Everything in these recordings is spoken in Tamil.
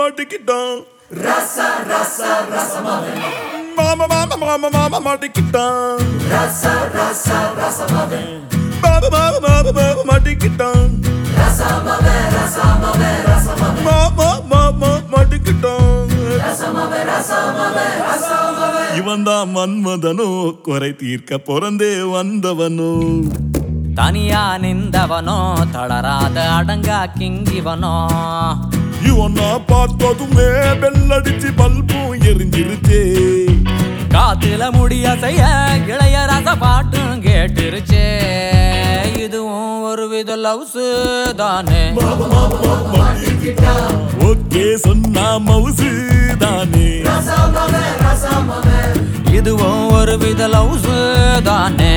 மாட்டிக்கிட்டான் மாமா மாமா மாமா மாமா மாட்டிக்கிட்டான் பாபா பாபா பாபா பாபா மாட்டிக்கிட்டான் மாமா மாமா மாட்டிக்கிட்டான் இவன் தான் மன்மதனோ குறை தீர்க்க பிறந்தே வந்தவனோ தனியா நின்றவனோ தளராத அடங்கா கிங்கிவனோ இவனா பார்த்ததுமே பெல்லடிச்சு பல்பும் எரிஞ்சிருச்சே காத்துல முடிய செய்ய இளையரச பாட்டும் கேட்டுருச்சே இதுவும் ஒரு வித லவ்ஸ் தானே ஓகே சொன்னா மவுசு தானே இதுவும் ஒரு வித லவ்ஸ் தானே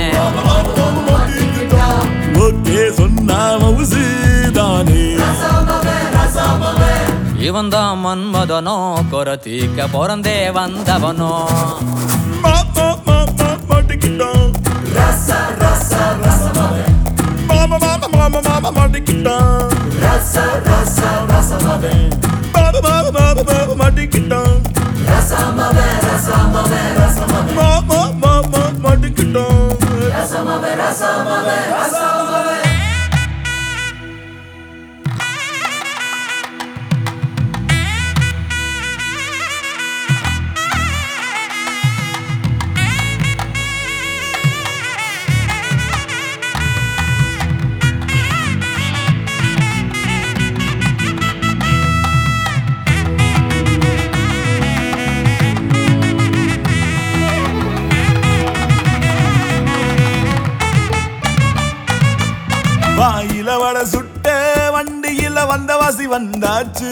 ஓகே சொன்னா மவுசு தானே இவன் தான் மன்மதனோ கொரத்தீக்க பிறந்தே வந்தவனோ மாமா மாமா மாட்டிக்கிட்டான் மாமா மாமா மாமா மாமா மாட்டிக்கிட்டான் பாபா பாபா பாபா பாபா மாட்டிக்கிட்டான் மாமா மாமா மாட்டிக்கிட்டான் வாயில வட சுட்ட வண்டியில வந்த வாசி வந்தாச்சு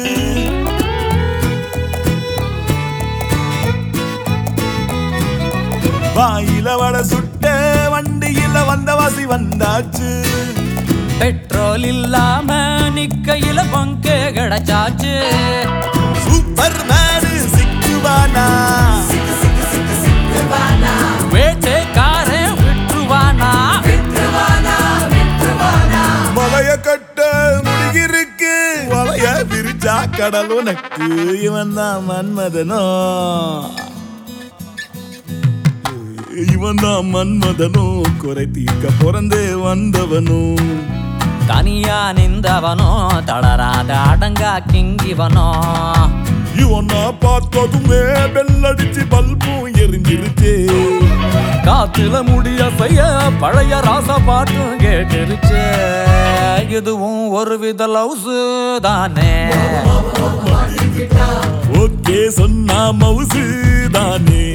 வாயில வட சுட்ட வண்டியில வந்த வாசி வந்தாச்சு பெட்ரோல் இல்லாம நிக்கையில பங்கு கிடைச்சாச்சு சூப்பர் மேனு சிக்குவானா வேட்டைக்காரன் விட்டுருவானா மலைய கட்ட முடியிருக்கு வலைய விரிச்சா கடல் உனக்கு இவன் தான் மன்மதனோ இவன் தான் மன்மதனோ குறை தீர்க்க பிறந்தே வந்தவனோ தனியா நின்றவனோ தளராத அடங்கா கிங்கிவனோ இவனா பார்த்ததுமே பெல்லடிச்சு பல்பும் எரிஞ்சிருச்சே காத்துல முடிய செய்ய பழைய ராச பாட்டும் கேட்டுருச்சு இதுவும் ஒரு வித லவ்ஸ் தானே ஓகே சொன்னா மவுசு தானே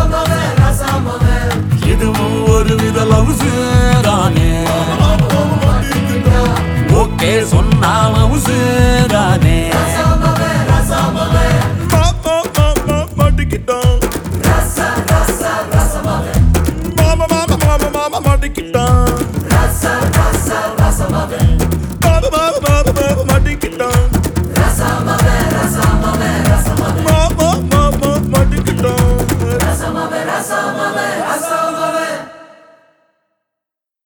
இதுவும் ஒரு வித லவுசு தானே ஓகே சொன்னா மவுசு தானே மாமா மாமா மாட்டிக்கிட்டான் மாமா மாமா மாமா மாமா மாட்டிக்கிட்டான்